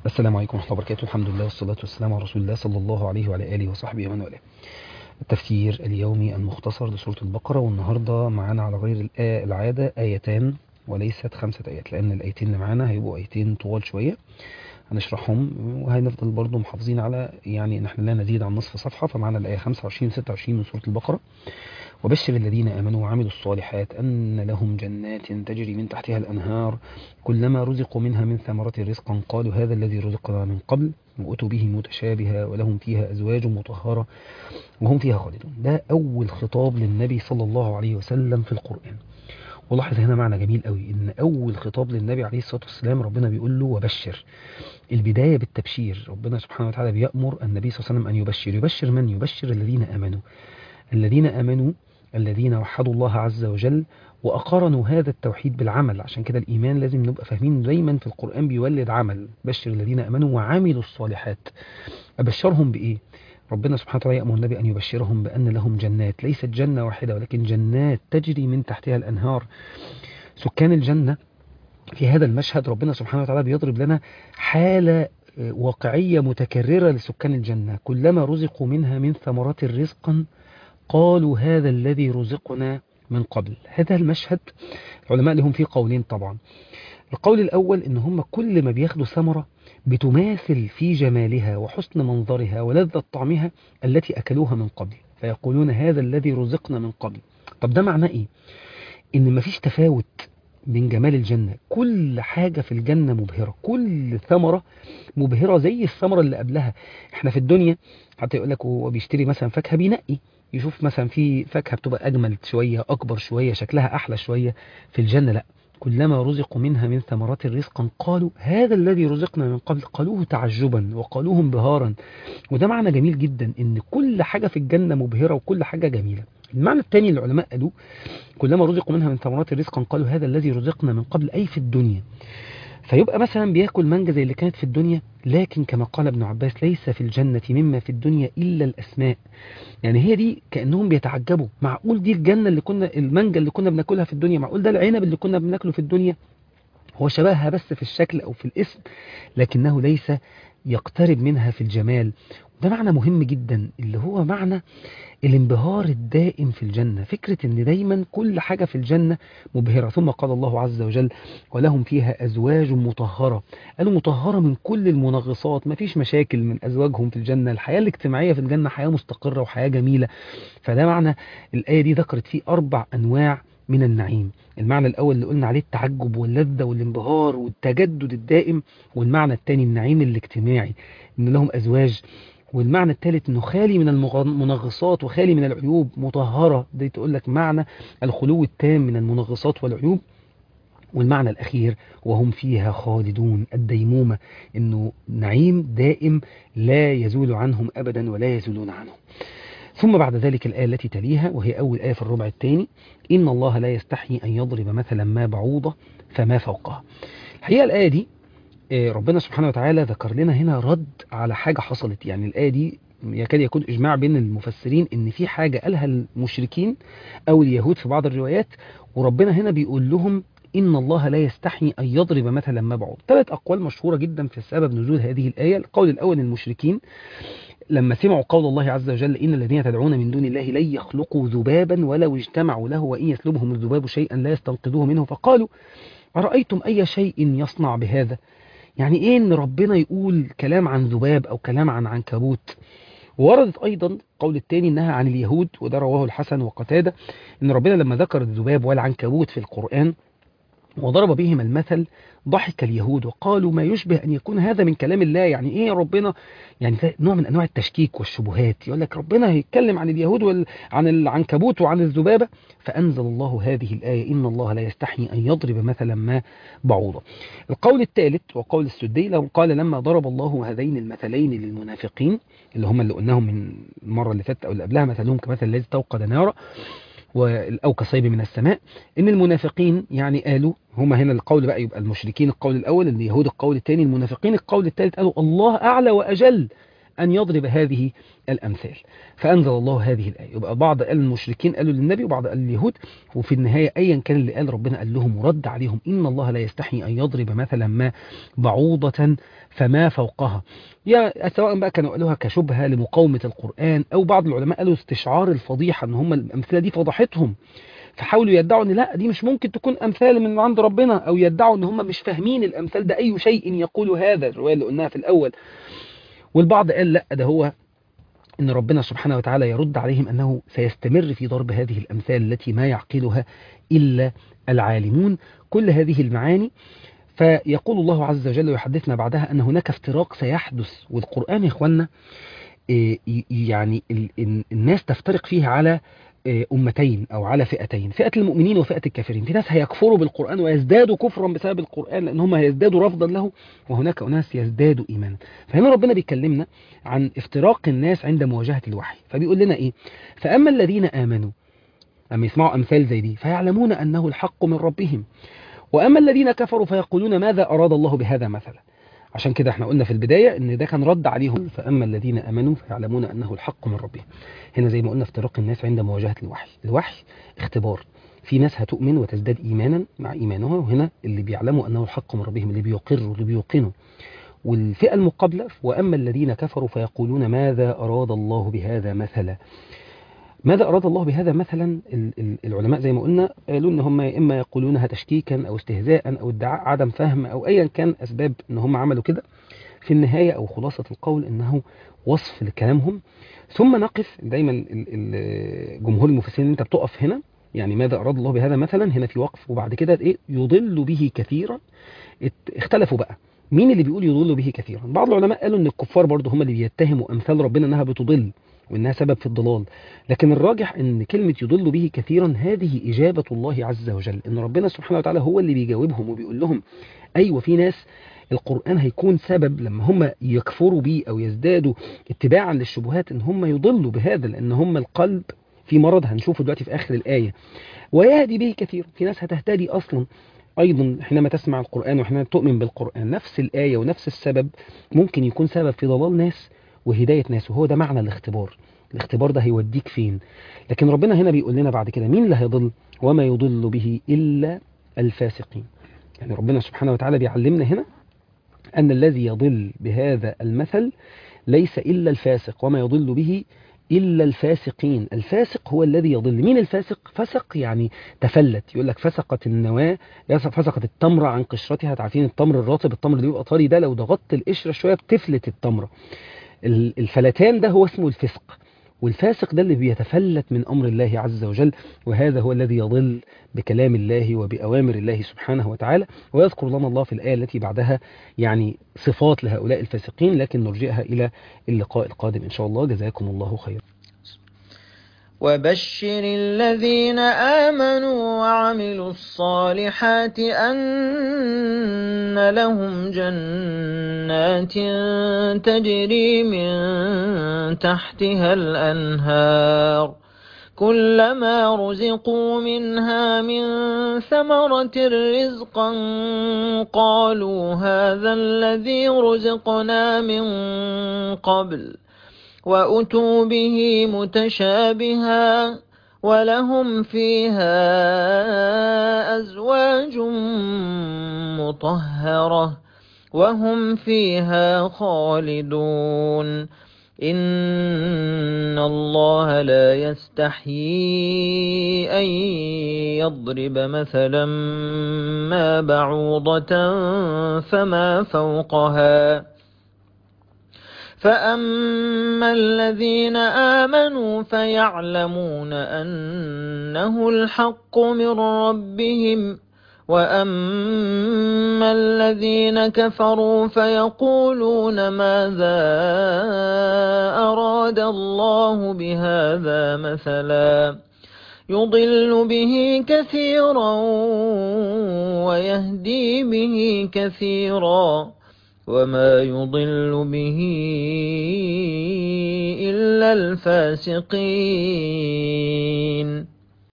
السلام عليكم ورحمة الله وبركاته الحمد لله والصلاة والسلام على رسول الله صلى الله عليه وعلى آله وصحبه ومن والاه التفسير اليومي المختصر لسورة البقرة والنهاردة معانا على غير الآ- العادة آيتان وليست خمسة آيات لأن الآيتين اللي معانا هيبقوا آيتين طوال شوية هنشرحهم وهنفضل برضو محافظين على يعني ان احنا لا نزيد عن نصف صفحة فمعنا الآية 25 و 26 من سورة البقرة وبشر الذين آمنوا وعملوا الصالحات أن لهم جنات تجري من تحتها الأنهار كلما رزقوا منها من ثمرة رزقا قالوا هذا الذي رزقنا من قبل وأتوا به متشابها ولهم فيها أزواج مطهرة وهم فيها خالدون ده أول خطاب للنبي صلى الله عليه وسلم في القرآن ولاحظ هنا معنى جميل قوي ان اول خطاب للنبي عليه الصلاه والسلام ربنا بيقول له وبشر البدايه بالتبشير ربنا سبحانه وتعالى بيامر النبي صلى الله عليه وسلم ان يبشر يبشر من يبشر الذين امنوا الذين امنوا الذين وحدوا الله عز وجل واقرنوا هذا التوحيد بالعمل عشان كده الايمان لازم نبقى فاهمين دايما في القران بيولد عمل بشر الذين امنوا وعملوا الصالحات ابشرهم بايه ربنا سبحانه وتعالى يأمر النبي أن يبشرهم بأن لهم جنات ليست جنة واحدة ولكن جنات تجري من تحتها الأنهار سكان الجنة في هذا المشهد ربنا سبحانه وتعالى بيضرب لنا حالة آه، واقعية متكررة لسكان الجنة كلما رزقوا منها من ثمرات رزقا قالوا هذا الذي رزقنا من قبل هذا المشهد العلماء لهم فيه قولين طبعا القول الأول إن هم كل ما بياخدوا ثمرة بتماثل في جمالها وحسن منظرها ولذة طعمها التي أكلوها من قبل فيقولون هذا الذي رزقنا من قبل طب ده معناه إيه؟ إن مفيش تفاوت بين جمال الجنة كل حاجة في الجنة مبهرة كل ثمرة مبهرة زي الثمرة اللي قبلها احنا في الدنيا حتى يقول لك هو بيشتري مثلا فاكهة بينقي يشوف مثلا في فاكهة بتبقى أجمل شوية أكبر شوية شكلها أحلى شوية في الجنة لا كلما رزقوا منها من ثمرات رزقا قالوا هذا الذي رزقنا من قبل قالوه تعجبا وقالوه انبهارا وده معنى جميل جدا ان كل حاجة في الجنة مبهرة وكل حاجة جميلة المعنى الثاني اللي العلماء قالوه كلما رزقوا منها من ثمرات رزقا قالوا هذا الذي رزقنا من قبل أي في الدنيا فيبقى مثلا بياكل مانجا زي اللي كانت في الدنيا لكن كما قال ابن عباس ليس في الجنة مما في الدنيا إلا الأسماء يعني هي دي كأنهم بيتعجبوا معقول دي الجنة اللي كنا المانجا اللي كنا بناكلها في الدنيا معقول ده العنب اللي كنا بناكله في الدنيا هو شبهها بس في الشكل أو في الاسم لكنه ليس يقترب منها في الجمال ده معنى مهم جدا اللي هو معنى الانبهار الدائم في الجنة فكرة ان دايما كل حاجة في الجنة مبهرة ثم قال الله عز وجل ولهم فيها أزواج مطهرة قالوا مطهرة من كل المنغصات مفيش مشاكل من أزواجهم في الجنة الحياة الاجتماعية في الجنة حياة مستقرة وحياة جميلة فده معنى الآية دي ذكرت فيه أربع أنواع من النعيم المعنى الأول اللي قلنا عليه التعجب واللذة والانبهار والتجدد الدائم والمعنى الثاني النعيم الاجتماعي إن لهم أزواج والمعنى الثالث انه خالي من المغ- المنغصات وخالي من العيوب مطهرة دي تقول لك معنى الخلو التام من المنغصات والعيوب والمعنى الأخير وهم فيها خالدون الديمومة انه نعيم دائم لا يزول عنهم أبدا ولا يزولون عنه ثم بعد ذلك الآية التي تليها وهي أول آية في الربع الثاني إن الله لا يستحي أن يضرب مثلا ما بعوضة فما فوقها الحقيقة الآية دي آه، ربنا سبحانه وتعالى ذكر لنا هنا رد على حاجة حصلت يعني الآية دي يكاد يكون إجماع بين المفسرين إن في حاجة قالها المشركين أو اليهود في بعض الروايات وربنا هنا بيقول لهم إن الله لا يستحي أن يضرب مثلا ما بعوض ثلاث أقوال مشهورة جدا في سبب نزول هذه الآية القول الأول المشركين لما سمعوا قول الله عز وجل إن الذين تدعون من دون الله لن يخلقوا ذبابا ولو اجتمعوا له وإن يسلبهم الذباب شيئا لا يستنقذوه منه فقالوا أرأيتم أي شيء يصنع بهذا يعني ايه ان ربنا يقول كلام عن ذباب او كلام عن عنكبوت ووردت ايضا قول التاني انها عن اليهود وده رواه الحسن وقتادة ان ربنا لما ذكر الذباب والعنكبوت في القرآن وضرب بهما المثل ضحك اليهود وقالوا ما يشبه أن يكون هذا من كلام الله يعني إيه يا ربنا يعني ده نوع من أنواع التشكيك والشبهات يقول لك ربنا هيتكلم عن اليهود وعن العنكبوت وعن الذبابة فأنزل الله هذه الآية إن الله لا يستحي أن يضرب مثلا ما بعوضة القول الثالث وقول السدي لو قال لما ضرب الله هذين المثلين للمنافقين اللي هم اللي قلناهم من المرة اللي فاتت أو اللي قبلها مثلهم كمثل الذي توقد نارا أو كصيب من السماء إن المنافقين يعني قالوا هما هنا القول بقى يبقى المشركين القول الأول اليهود القول الثاني المنافقين القول الثالث قالوا الله أعلى وأجل أن يضرب هذه الأمثال فأنزل الله هذه الآية يبقى بعض قال المشركين قالوا للنبي وبعض قال اليهود وفي النهاية أيا كان اللي قال ربنا قال لهم ورد عليهم إن الله لا يستحي أن يضرب مثلا ما بعوضة فما فوقها يا سواء بقى كانوا قالوها كشبهة لمقاومة القرآن أو بعض العلماء قالوا استشعار الفضيحة أن هم الأمثلة دي فضحتهم فحاولوا يدعوا ان لا دي مش ممكن تكون امثال من عند ربنا او يدعوا ان هم مش فاهمين الامثال ده اي شيء يقول هذا الروايه اللي قلناها في الاول والبعض قال لا ده هو ان ربنا سبحانه وتعالى يرد عليهم انه سيستمر في ضرب هذه الامثال التي ما يعقلها الا العالمون كل هذه المعاني فيقول الله عز وجل ويحدثنا بعدها ان هناك افتراق سيحدث والقران يا اخوانا يعني الناس تفترق فيه على أمتين أو على فئتين فئة المؤمنين وفئة الكافرين في ناس هيكفروا بالقرآن ويزدادوا كفرا بسبب القرآن لأن هم هيزدادوا رفضا له وهناك أناس يزدادوا إيمانا فهنا ربنا بيكلمنا عن افتراق الناس عند مواجهة الوحي فبيقول لنا إيه فأما الذين آمنوا أما يسمعوا أمثال زي دي فيعلمون أنه الحق من ربهم وأما الذين كفروا فيقولون ماذا أراد الله بهذا مثلا عشان كده احنا قلنا في البداية ان ده كان رد عليهم فأما الذين أمنوا فيعلمون أنه الحق من ربهم هنا زي ما قلنا افتراق الناس عند مواجهة الوحي الوحي اختبار في ناس هتؤمن وتزداد إيمانا مع إيمانها وهنا اللي بيعلموا أنه الحق من ربهم اللي بيقروا اللي بيوقنوا والفئة المقابلة وأما الذين كفروا فيقولون ماذا أراد الله بهذا مثلا ماذا أراد الله بهذا مثلا العلماء زي ما قلنا قالوا ان هم إما يقولونها تشكيكا أو استهزاء أو ادعاء عدم فهم أو أيا كان أسباب ان هم عملوا كده في النهاية أو خلاصة القول أنه وصف لكلامهم ثم نقف دايما جمهور المفسرين انت بتقف هنا يعني ماذا أراد الله بهذا مثلا هنا في وقف وبعد كده ايه يضل به كثيرا اختلفوا بقى مين اللي بيقول يضل به كثيرا بعض العلماء قالوا ان الكفار برضه هم اللي بيتهموا امثال ربنا انها بتضل وانها سبب في الضلال لكن الراجح ان كلمة يضل به كثيرا هذه اجابة الله عز وجل ان ربنا سبحانه وتعالى هو اللي بيجاوبهم وبيقول لهم ايوه في ناس القرآن هيكون سبب لما هم يكفروا بيه او يزدادوا اتباعا للشبهات ان هم يضلوا بهذا لان هم القلب في مرض هنشوفه دلوقتي في اخر الاية ويهدي به كثير في ناس هتهتدي اصلا أيضا حينما تسمع القرآن وحينما تؤمن بالقرآن نفس الآية ونفس السبب ممكن يكون سبب في ضلال ناس وهداية ناس وهو ده معنى الاختبار الاختبار ده هيوديك فين لكن ربنا هنا بيقول لنا بعد كده مين اللي هيضل وما يضل به إلا الفاسقين يعني ربنا سبحانه وتعالى بيعلمنا هنا أن الذي يضل بهذا المثل ليس إلا الفاسق وما يضل به إلا الفاسقين الفاسق هو الذي يضل مين الفاسق فسق يعني تفلت يقول لك فسقت النواة فسقت التمرة عن قشرتها تعرفين التمر الرطب التمر اللي بيبقى طري ده لو ضغطت القشرة شوية بتفلت التمرة الفلتان ده هو اسمه الفسق والفاسق ده اللي بيتفلت من أمر الله عز وجل وهذا هو الذي يضل بكلام الله وبأوامر الله سبحانه وتعالى ويذكر لنا الله في الآية التي بعدها يعني صفات لهؤلاء الفاسقين لكن نرجئها إلى اللقاء القادم إن شاء الله جزاكم الله خيرا وبشر الذين آمنوا وعملوا الصالحات أن لهم جنات تجري من تحتها الأنهار كلما رزقوا منها من ثمرة رزقا قالوا هذا الذي رزقنا من قبل وأتوا به متشابها ولهم فيها أزواج مطهرة وهم فيها خالدون إن الله لا يستحيي أن يضرب مثلا ما بعوضة فما فوقها فأما الذين آمنوا فيعلمون أنه الحق من ربهم وأما الذين كفروا فيقولون ماذا أراد الله بهذا مثلا يضل به كثيرا ويهدي به كثيرا وما يضل به إلا الفاسقين